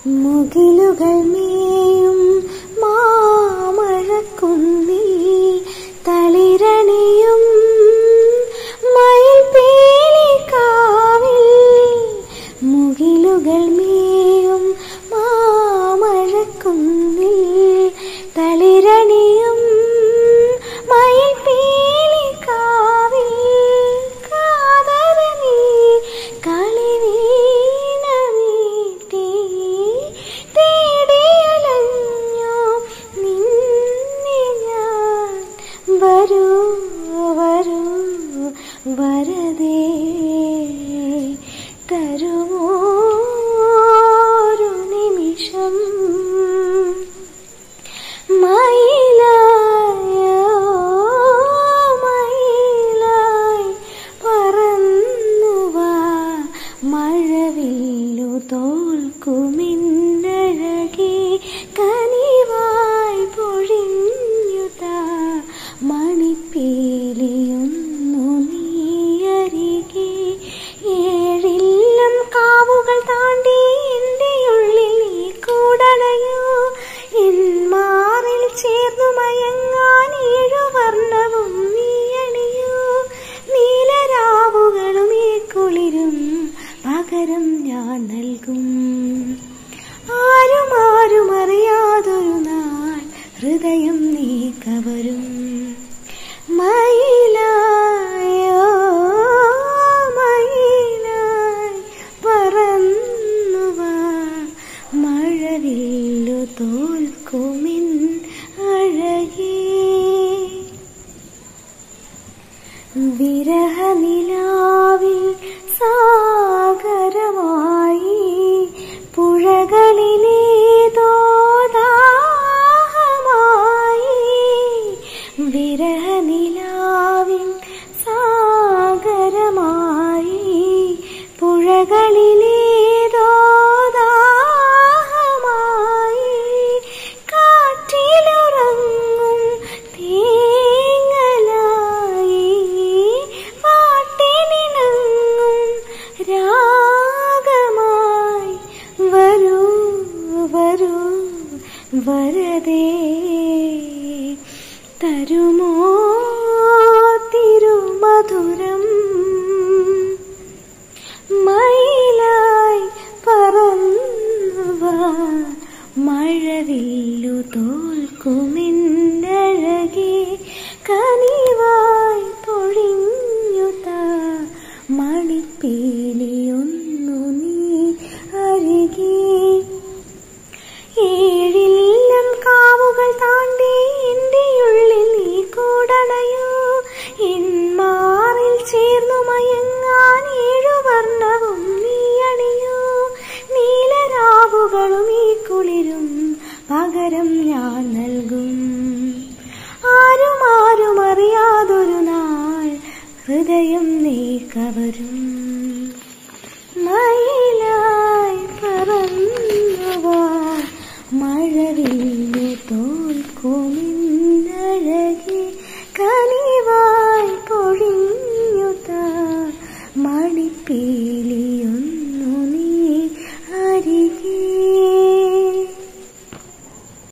മുകിലുകൾ മേയും മാമഴക്കുന്നിൽ തളിരണിയും മയിൽപീലിക്കാവിൽ മുകിലുകൾ മേയും മാമഴക്കുന്നിൽ തളിരണിയും മയിൽപീലിക്കാവിൽ കാതരനീ കളിവീണ വീട്ടി തേടിയലഞ്ഞു നിന്നെ ഞാൻ വരൂ വരൂ വരതേ തരുമോ ഒരു നിമിഷം മയിലായോ മയിലായി പറന്നുവാ മഴവില്ലു തോൽക്കുമിന്നഴകെ കനിവായി പൊഴിഞ്ഞുതാ മണിപ്പീലിയൊന്നു നീയരികെ ഏഴില്ലം കാവുകൾ താണ്ടി എൻ്റെ ഉള്ളിൽ നീ കൂടണയോ എൻ മാറിൽ ചേർന്നു മയങ്ങാൻ ഏഴുവർണ്ണവും നീ അണിയൂ നീലരാവുകളും ഈ കുളിരും പകരം ഞാൻ നൽകും ആരും ആരും അറിയാതൊരു നാൾ ഹൃദയം നീ കവരും മയിലായോ മയിലായി പറന്നുവാ മഴവില്ലു തോൽക്കുമിൻ അഴകേ വിരഹനിലാവിൽ സാഗരമായി പുഴകളിലേതോ ദാഹമായി വിരഹനിലാവിൽ സാഗരമായി പുഴകളിലേതോ ദാഹമായി കാറ്റിലുറങ്ങും തേങ്ങലായി പാട്ടിനിണങ്ങും രാഗമായി വരൂ വരൂ വരതേ തരുമോ തിരുമധുരം മയിലായി പറന്നുവാ മഴവില്ലു തോൽക്കുമിന്നഴകെ കനിവായി പൊഴിഞ്ഞുതാ മണിപ്പീലിയൊന്നു നീ അരികെ ഏഴില്ലം കാവുകൾ താണ്ടി എൻ്റെ ഉള്ളിൽ നീ കൂടണയോ എൻ മാറിൽ ചേർന്നു മയങ്ങാൻ ഏഴുവർണ്ണവും നീ അണിയൂ നീലരാവുകളും ഈ കുളിരും പകരം ഞാൻ നൽകും ആരും ആരും അറിയാതൊരു നാൾ ഹൃദയം നീ കവരും